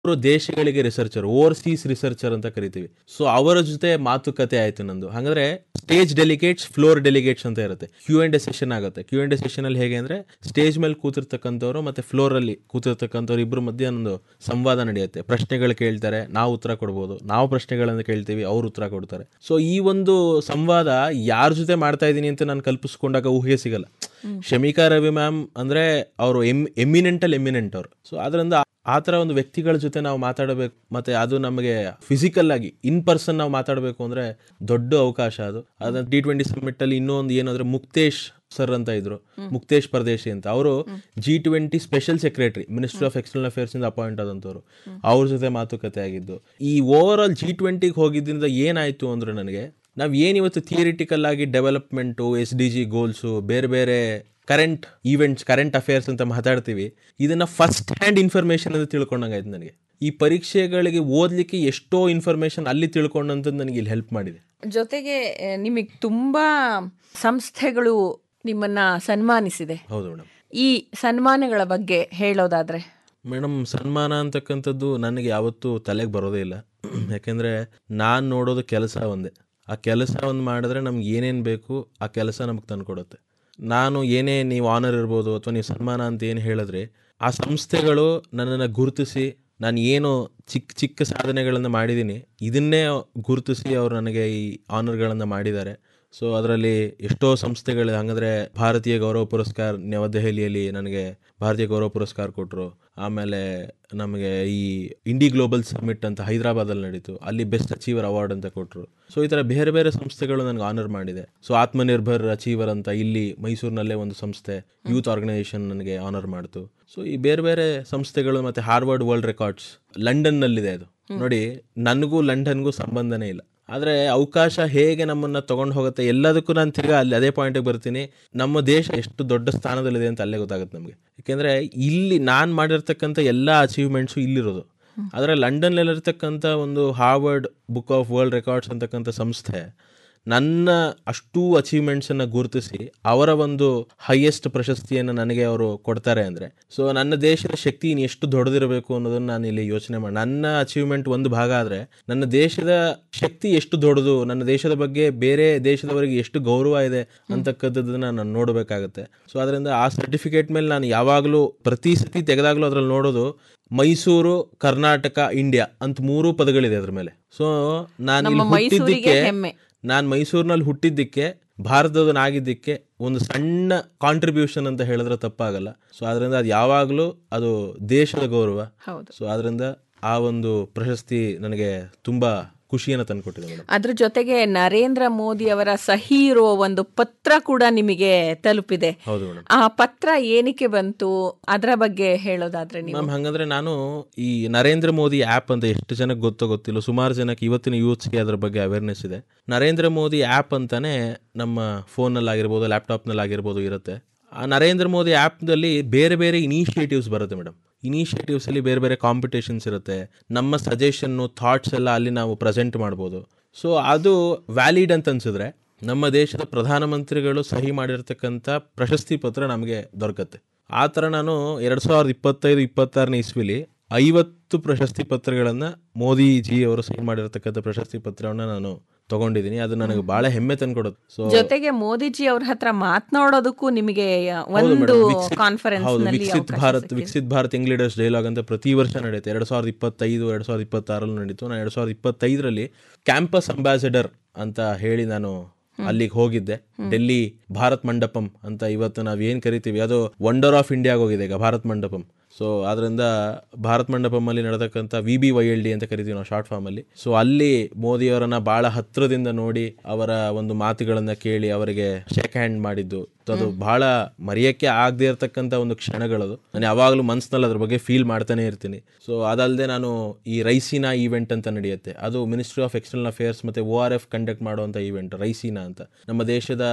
ಅವರು ದೇಶಗಳಿಗೆ researcher overseas researcher ಅಂತ ಕರಿತೀವಿ ಸೊ ಅವರ ಜೊತೆ ಮಾತುಕತೆ ಆಯ್ತು ನಂದು ಹಾಗಾದ್ರೆ ಸ್ಟೇಜ್ ಡೆಲಿಗೇಟ್ಸ್ ಫ್ಲೋರ್ ಡೆಲಿಗೇಟ್ಸ್ ಅಂತ ಇರುತ್ತೆ ಕ್ಯೂ ಅಂಡ್ ಎ ಸೆಷನ್ ಆಗುತ್ತೆ ಕ್ಯೂ ಅಂಡ್ ಎ ಸೆಷನ್ ಅಲ್ಲಿ ಹೇಗೆ ಅಂದ್ರೆ ಸ್ಟೇಜ್ ಮೇಲೆ ಕೂತಿರ್ತಕ್ಕಂಥವ್ರು ಮತ್ತೆ ಫ್ಲೋರ್ ಅಲ್ಲಿ ಕೂತಿರ್ತಕ್ಕಂಥವ್ರು ಇಬ್ಬರ ಮಧ್ಯೆ ಒಂದು ಸಂವಾದ ನಡೆಯುತ್ತೆ ಪ್ರಶ್ನೆಗಳು ಕೇಳ್ತಾರೆ ನಾವು ಉತ್ತರ ಕೊಡ್ಬೋದು ನಾವು ಪ್ರಶ್ನೆಗಳನ್ನು ಕೇಳ್ತೀವಿ ಅವ್ರು ಉತ್ತರ ಕೊಡ್ತಾರೆ ಸೊ ಈ ಒಂದು ಸಂವಾದ ಯಾರ ಜೊತೆ ಮಾಡ್ತಾ ಇದ್ದೀನಿ ಅಂತ ನಾನು ಕಲ್ಪಿಸ್ಕೊಂಡಾಗ ಊಹೆ ಸಿಗಲ್ಲ ಶಮಿಕಾ ರವಿ ಮ್ಯಾಮ್ ಅಂದ್ರೆ ಅವರು ಎಮ್ ಎಮಿನೆಂಟಲ್ ಎಮಿನೆಂಟ್ ಅವರು ಸೊ ಅದರಿಂದ ಆ ಥರ ಒಂದು ವ್ಯಕ್ತಿಗಳ ಜೊತೆ ನಾವು ಮಾತಾಡಬೇಕು ಮತ್ತೆ ಅದು ನಮಗೆ ಫಿಸಿಕಲ್ ಆಗಿ ಇನ್ ಪರ್ಸನ್ ನಾವು ಮಾತಾಡಬೇಕು ಅಂದ್ರೆ ದೊಡ್ಡ ಅವಕಾಶ ಅದು ಅದ ಟಿ ಟ್ವೆಂಟಿ ಸಮಿಟ್ ಅಲ್ಲಿ ಇನ್ನೊಂದು ಏನಂದ್ರೆ ಮುಕ್ತೇಶ್ ಸರ್ ಅಂತ ಇದ್ರು ಮುಕ್ತೇಶ್ ಪರದೇಶಿ ಅಂತ ಅವರು G twenty special secretary ministry of external affairs ಇಂದ ಅಪಾಯಿಂಟ್ ಆದಂತವ್ರು ಅವ್ರ ಜೊತೆ ಮಾತುಕತೆ ಆಗಿದ್ದು ಈ ಓವರ್ ಆಲ್ ಜಿ ಟ್ವೆಂಟಿಗೆ ಹೋಗಿದ್ದರಿಂದ ಏನಾಯ್ತು ಅಂದ್ರೆ ನನಗೆ ನಾವು ಏನಿವತ್ತು ಥಿಯರಿಟಿಕಲ್ ಆಗಿ development S D G goals ಬೇರೆ ಬೇರೆ ಕರೆಂಟ್ ಈವೆಂಟ್ಸ್ ಕರೆಂಟ್ ಅಫೇರ್ಸ್ ಅಂತ ಮಾತಾಡ್ತೀವಿ ಇದನ್ನ ಫಸ್ಟ್ ಹ್ಯಾಂಡ್ ಇನ್ಫಾರ್ಮೇಶನ್ ಅಂತ ತಿಳ್ಕೊಂಡಂಗಾಯ್ತು ನನಗೆ ಈ ಪರೀಕ್ಷೆಗಳಿಗೆ ಓದಲಿಕ್ಕೆ ಎಷ್ಟೋ ಇನ್ಫಾರ್ಮೇಶನ್ ಅಲ್ಲಿ ತಿಳ್ಕೊಂಡಂಥದ್ದು ನನಗೆ ಇಲ್ಲಿ ಹೆಲ್ಪ್ ಮಾಡಿದೆ ಜೊತೆಗೆ ನಿಮಗೆ ತುಂಬಾ ಸಂಸ್ಥೆಗಳು ನಿಮ್ಮನ್ನ ಸನ್ಮಾನಿಸಿದೆ ಹೌದು ಮೇಡಮ್ ಈ ಸನ್ಮಾನಗಳ ಬಗ್ಗೆ ಹೇಳೋದಾದ್ರೆ ಮೇಡಮ್ ಸನ್ಮಾನ ಅಂತಕ್ಕಂಥದ್ದು ನನಗೆ ಯಾವತ್ತೂ ತಲೆಗೆ ಬರೋದೇ ಇಲ್ಲ ಯಾಕೆಂದರೆ ನಾನು ನೋಡೋದು ಕೆಲಸ ಒಂದೇ ಆ ಕೆಲಸ ಒಂದು ಮಾಡಿದ್ರೆ ನಮ್ಗೆ ಏನೇನು ಬೇಕು ಆ ಕೆಲಸ ನಮಗೆ ತಂದುಕೊಡುತ್ತೆ ನಾನು ಏನೇ ನೀವು ಆನರ್ ಇರ್ಬೋದು ಅಥವಾ ನೀವು ಸನ್ಮಾನ ಅಂತ ಏನು ಹೇಳಿದ್ರೆ ಆ ಸಂಸ್ಥೆಗಳು ನನ್ನನ್ನು ಗುರುತಿಸಿ ನಾನು ಏನು ಚಿಕ್ಕ ಚಿಕ್ಕ ಸಾಧನೆಗಳನ್ನು ಮಾಡಿದ್ದೀನಿ ಇದನ್ನೇ ಗುರುತಿಸಿ ಅವರು ನನಗೆ ಈ ಆನರ್ಗಳನ್ನು ಮಾಡಿದ್ದಾರೆ ಸೊ ಅದರಲ್ಲಿ ಎಷ್ಟೋ ಸಂಸ್ಥೆಗಳು ಹಂಗಂದ್ರೆ ಭಾರತೀಯ ಗೌರವ ಪುರಸ್ಕಾರ ನವದೆಹಲಿಯಲ್ಲಿ ನನಗೆ ಭಾರತೀಯ ಗೌರವ ಪುರಸ್ಕಾರ ಕೊಟ್ಟರು ಆಮೇಲೆ ನಮಗೆ ಈ ಇಂಡಿ ಗ್ಲೋಬಲ್ ಸಮಿಟ್ ಅಂತ ಹೈದರಾಬಾದಲ್ಲಿ ನಡೀತು ಅಲ್ಲಿ ಬೆಸ್ಟ್ ಅಚೀವರ್ ಅವಾರ್ಡ್ ಅಂತ ಕೊಟ್ಟರು ಸೊ ಈ ಥರ ಬೇರೆ ಬೇರೆ ಸಂಸ್ಥೆಗಳು ನನಗೆ ಆನರ್ ಮಾಡಿದೆ ಸೊ ಆತ್ಮನಿರ್ಭರ್ ಅಚೀವರ್ ಅಂತ ಇಲ್ಲಿ ಮೈಸೂರಿನಲ್ಲೇ ಒಂದು ಸಂಸ್ಥೆ ಯೂತ್ ಆರ್ಗನೈಸೇಷನ್ ನನಗೆ ಆನರ್ ಮಾಡ್ತು ಸೊ ಈ ಬೇರೆ ಬೇರೆ ಸಂಸ್ಥೆಗಳು ಮತ್ತೆ ಹಾರ್ವರ್ಡ್ ವರ್ಲ್ಡ್ ರೆಕಾರ್ಡ್ಸ್ ಲಂಡನ್ನಲ್ಲಿದೆ ಅದು ನೋಡಿ ನನಗೂ ಲಂಡನ್ಗೂ ಸಂಬಂಧನೇ ಇಲ್ಲ ಆದರೆ ಅವಕಾಶ ಹೇಗೆ ನಮ್ಮನ್ನ ತಗೊಂಡು ಹೋಗುತ್ತೆ ಎಲ್ಲದಕ್ಕೂ ನಾನು ತಿರ್ಗಾ ಅಲ್ಲಿ ಅದೇ ಪಾಯಿಂಟಿಗೆ ಬರ್ತೀನಿ ನಮ್ಮ ದೇಶ ಎಷ್ಟು ದೊಡ್ಡ ಸ್ಥಾನದಲ್ಲಿದೆ ಅಂತ ಅಲ್ಲೇ ಗೊತ್ತಾಗುತ್ತೆ ನಮಗೆ ಯಾಕೆಂದರೆ ಇಲ್ಲಿ ನಾನು ಮಾಡಿರ್ತಕ್ಕಂಥ ಎಲ್ಲ ಅಚೀವ್ಮೆಂಟ್ಸು ಇಲ್ಲಿರೋದು ಆದರೆ ಲಂಡನ್ನಲ್ಲಿರ್ತಕ್ಕಂಥ ಒಂದು Harvard book of world records ಅಂತಕ್ಕಂಥ ಸಂಸ್ಥೆ ನನ್ನ ಅಷ್ಟೂ ಅಚೀವ್ಮೆಂಟ್ಸನ್ನು ಗುರುತಿಸಿ ಅವರ ಒಂದು ಹೈಯೆಸ್ಟ್ ಪ್ರಶಸ್ತಿಯನ್ನು ನನಗೆ ಅವರು ಕೊಡ್ತಾರೆ ಅಂದರೆ ಸೊ ನನ್ನ ದೇಶದ ಶಕ್ತಿ ಇನ್ನು ಎಷ್ಟು ದೊಡ್ಡದಿರಬೇಕು ಅನ್ನೋದನ್ನು ನಾನು ಇಲ್ಲಿ ಯೋಚನೆ ಮಾಡಿ ನನ್ನ ಅಚೀವ್ಮೆಂಟ್ ಒಂದು ಭಾಗ ಆದರೆ ನನ್ನ ದೇಶದ ಶಕ್ತಿ ಎಷ್ಟು ದೊಡ್ಡದು ನನ್ನ ದೇಶದ ಬಗ್ಗೆ ಬೇರೆ ದೇಶದವರಿಗೆ ಎಷ್ಟು ಗೌರವ ಇದೆ ಅಂತಕ್ಕಂಥದ್ದನ್ನು ನಾನು ನೋಡಬೇಕಾಗತ್ತೆ ಸೊ ಅದರಿಂದ ಆ ಸರ್ಟಿಫಿಕೇಟ್ ಮೇಲೆ ನಾನು ಯಾವಾಗಲೂ ಪ್ರತಿ ಸತಿ ತೆಗೆದಾಗಲೂ ಅದ್ರಲ್ಲಿ ನೋಡೋದು ಮೈಸೂರು ಕರ್ನಾಟಕ ಇಂಡಿಯಾ ಅಂತ ಮೂರು ಪದಗಳಿದೆ ಅದ್ರ ಮೇಲೆ ಸೊ ನಾನು ಇಲ್ಲಿ ಹುಟ್ಟಿದ್ದಕ್ಕೆ ಹೆಮ್ಮೆ. ನಾನು ಮೈಸೂರಿನಲ್ಲಿ ಹುಟ್ಟಿದ್ದಕ್ಕೆ ಭಾರತದವನಾಗಿದ್ದಕ್ಕೆ ಒಂದು ಸಣ್ಣ ಕಾಂಟ್ರಿಬ್ಯೂಷನ್ ಅಂತ ಹೇಳಿದ್ರೆ ತಪ್ಪಾಗಲ್ಲ ಸೊ ಅದರಿಂದ ಅದು ಯಾವಾಗಲೂ ಅದು ದೇಶದ ಗೌರವ ಹೌದು ಸೊ ಅದರಿಂದ ಆ ಒಂದು ಪ್ರಶಸ್ತಿ ನನಗೆ ತುಂಬಾ ಖುಷಿಯನ್ನು ತಂದುಕೊಟ್ಟಿದೆ ಮೇಡಮ್ ಅದ್ರ ಜೊತೆಗೆ ನರೇಂದ್ರ ಮೋದಿ ಅವರ ಸಹಿ ಇರುವ ಒಂದು ಪತ್ರ ಕೂಡ ನಿಮಗೆ ತಲುಪಿದೆ ಹೌದು ಮೇಡಮ್ ಆ ಪತ್ರ ಏನಕ್ಕೆ ಬಂತು ಅದರ ಬಗ್ಗೆ ಹೇಳೋದಾದ್ರೆ ನೀವು ಮ್ಯಾಮ್ ಹಂಗಂದ್ರೆ ನಾನು ಈ ನರೇಂದ್ರ ಮೋದಿ ಆ್ಯಪ್ ಅಂತ ಎಷ್ಟು ಜನಕ್ಕೆ ಗೊತ್ತೋ ಗೊತ್ತಿಲ್ಲ ಸುಮಾರು ಜನಕ್ಕೆ ಇವತ್ತಿನ ಯೂತ್ಸ್ಗೆ ಅದ್ರ ಬಗ್ಗೆ ಅವೇರ್ನೆಸ್ ಇದೆ ನರೇಂದ್ರ ಮೋದಿ ಆ್ಯಪ್ ಅಂತಾನೆ ನಮ್ಮ ಫೋನಲ್ಲಿ ಆಗಿರ್ಬೋದು ಲ್ಯಾಪ್ಟಾಪ್ನಲ್ಲಿ ಆಗಿರ್ಬೋದು ಇರುತ್ತೆ ಆ ನರೇಂದ್ರ ಮೋದಿ ಆ್ಯಪ್ನಲ್ಲಿ ಬೇರೆ ಬೇರೆ ಇನಿಷಿಯೇಟಿವ್ಸ್ ಬರುತ್ತೆ ಮೇಡಮ್ ಇನಿಷಿಯೇಟಿವ್ಸ್ ಅಲ್ಲಿ ಬೇರೆ ಬೇರೆ ಕಾಂಪಿಟೇಷನ್ಸ್ ಇರುತ್ತೆ ನಮ್ಮ ಸಜೆಷನ್ನು ಥಾಟ್ಸ್ ಎಲ್ಲ ಅಲ್ಲಿ ನಾವು ಪ್ರೆಸೆಂಟ್ ಮಾಡ್ಬೋದು ಸೊ ಅದು ವ್ಯಾಲಿಡ್ ಅಂತ ಅನ್ಸಿದ್ರೆ ನಮ್ಮ ದೇಶದ ಪ್ರಧಾನಮಂತ್ರಿಗಳು ಸಹಿ ಮಾಡಿರ್ತಕ್ಕಂಥ ಪ್ರಶಸ್ತಿ ಪತ್ರ ನಮಗೆ ದೊರಕತ್ತೆ ಆ ಥರ ನಾನು ಎರಡು ಸಾವಿರದ ಇಪ್ಪತ್ತೈದು ಇಪ್ಪತ್ತಾರನೇ ಇಸ್ವಿಲಿ ಐವತ್ತು ಪ್ರಶಸ್ತಿ ಪತ್ರಗಳನ್ನು ಮೋದಿಜಿ ಅವರು ಸಹಿ ಮಾಡಿರ್ತಕ್ಕಂಥ ಪ್ರಶಸ್ತಿ ಪತ್ರವನ್ನು ನಾನು ತಗೊಂಡಿದ್ದೀನಿ ಅದು ನನಗೆ ಬಹಳ ಹೆಮ್ಮೆ ತಂದ್ಕೊಡೋದು ಸೊ ಜೊತೆಗೆ ಮೋದಿಜಿ ಅವ್ರ ಹತ್ರ ಮಾತನಾಡೋದಕ್ಕೂ ನಿಮಗೆ ಒಂದು ಕಾನ್ಫರೆನ್ಸ್ ಹೌದು ನಲ್ಲಿ Viksit Bharat Viksit Bharat young leaders dialogue ಅಂತ ಪ್ರತಿ ವರ್ಷ ನಡೆಯುತ್ತೆ ಎರಡು ಸಾವಿರದ ಇಪ್ಪತ್ತೈದು ಎರಡು ಸಾವಿರದ ಇಪ್ಪತ್ತಾರಲ್ಲೂ ನಡೀತು ನಾನು ಎರಡು ಸಾವಿರದ ಇಪ್ಪತ್ತೈದರಲ್ಲಿ ಕ್ಯಾಂಪಸ್ ಅಂಬಾಸಿಡರ್ ಅಂತ ಹೇಳಿ ನಾನು ಅಲ್ಲಿಗೆ ಹೋಗಿದ್ದೆ ಡೆಲ್ಲಿ ಭಾರತ್ ಮಂಡಪಂ ಅಂತ ಇವತ್ತು ನಾವು ಏನು ಕರಿತೀವಿ ಅದು ವಂಡರ್ ಆಫ್ ಇಂಡಿಯಾಗೆ ಹೋಗಿದೆ ಈಗ ಭಾರತ್ ಮಂಡಪಂ ಸೊ ಅದರಿಂದ ಭಾರತ್ ಮಂಡಪಮಲ್ಲಿ ನಡೆದಕ್ಕಂಥ V B Y L D ಅಂತ ಕರಿತೀವಿ ನಾವು ಶಾರ್ಟ್ ಫಾರ್ಮಲ್ಲಿ ಸೊ ಅಲ್ಲಿ ಮೋದಿಯವರನ್ನ ಭಾಳ ಹತ್ತಿರದಿಂದ ನೋಡಿ ಅವರ ಒಂದು ಮಾತುಗಳನ್ನು ಕೇಳಿ ಅವರಿಗೆ ಶೇಕ್ ಹ್ಯಾಂಡ್ ಮಾಡಿದ್ದು ಸೊ ಅದು ಬಹಳ ಮರೆಯೋಕ್ಕೆ ಆಗದೆ ಇರತಕ್ಕಂಥ ಒಂದು ಕ್ಷಣಗಳದು ನಾನು ಯಾವಾಗಲೂ ಮನಸ್ಸಿನಲ್ಲಿ ಅದ್ರ ಬಗ್ಗೆ ಫೀಲ್ ಮಾಡ್ತಾನೆ ಇರ್ತೀನಿ ಸೊ ಅದಲ್ಲದೆ ನಾನು ಈ ರೈಸಿನಾ ಈವೆಂಟ್ ಅಂತ ನಡೆಯುತ್ತೆ ಅದು ಮಿನಿಸ್ಟ್ರಿ ಆಫ್ ಎಕ್ಸ್ಟರ್ನಲ್ ಅಫೇರ್ಸ್ ಮತ್ತು ಒ ಆರ್ ಎಫ್ ಕಂಡಕ್ಟ್ ಮಾಡುವಂಥ ಈವೆಂಟ್ ರೈಸಿನಾ ಅಂತ ನಮ್ಮ ದೇಶದ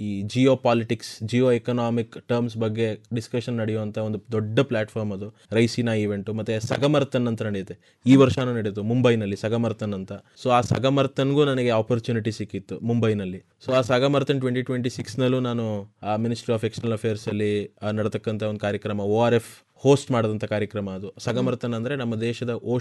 ಈ geo politics geo economic terms ಬಗ್ಗೆ ಡಿಸ್ಕಷನ್ ನಡೆಯುವಂಥ ಒಂದು ದೊಡ್ಡ ಪ್ಲಾಟ್ಫಾರ್ಮ್ ಅದು ರೈಸಿನಾ ಈವೆಂಟು ಮತ್ತು ಸಗಮರ್ತನ್ ಅಂತ ನಡೆಯುತ್ತೆ ಈ ವರ್ಷನೂ ನಡೆಯಿತು ಮುಂಬೈನಲ್ಲಿ ಸಗಮರ್ತನ್ ಅಂತ ಸೊ ಆ ಸಗಮರ್ತನ್ಗೂ ನನಗೆ ಆಪರ್ಚುನಿಟಿ ಸಿಕ್ಕಿತ್ತು ಮುಂಬೈನಲ್ಲಿ ಸೊ ಆ ಸಗಮರ್ತನ್ ಟ್ವೆಂಟಿ ಟ್ವೆಂಟಿ ಸಿಕ್ಸ್ನಲ್ಲೂ ನಾನು ಆ ಮಿನಿಸ್ಟ್ರಿ ಆಫ್ ಎಕ್ಸ್ಟರ್ನಲ್ ಅಫೇರ್ಸಲ್ಲಿ ನಡತಕ್ಕಂಥ ಒಂದು ಕಾರ್ಯಕ್ರಮ ಓ ಆರ್ ಎಫ್ ಹೋಸ್ಟ್ ಮಾಡಿದಂಥ ಕಾರ್ಯಕ್ರಮ ಅದು ಸಗಮರ್ತನ್ ಅಂದರೆ ನಮ್ಮ ದೇಶದ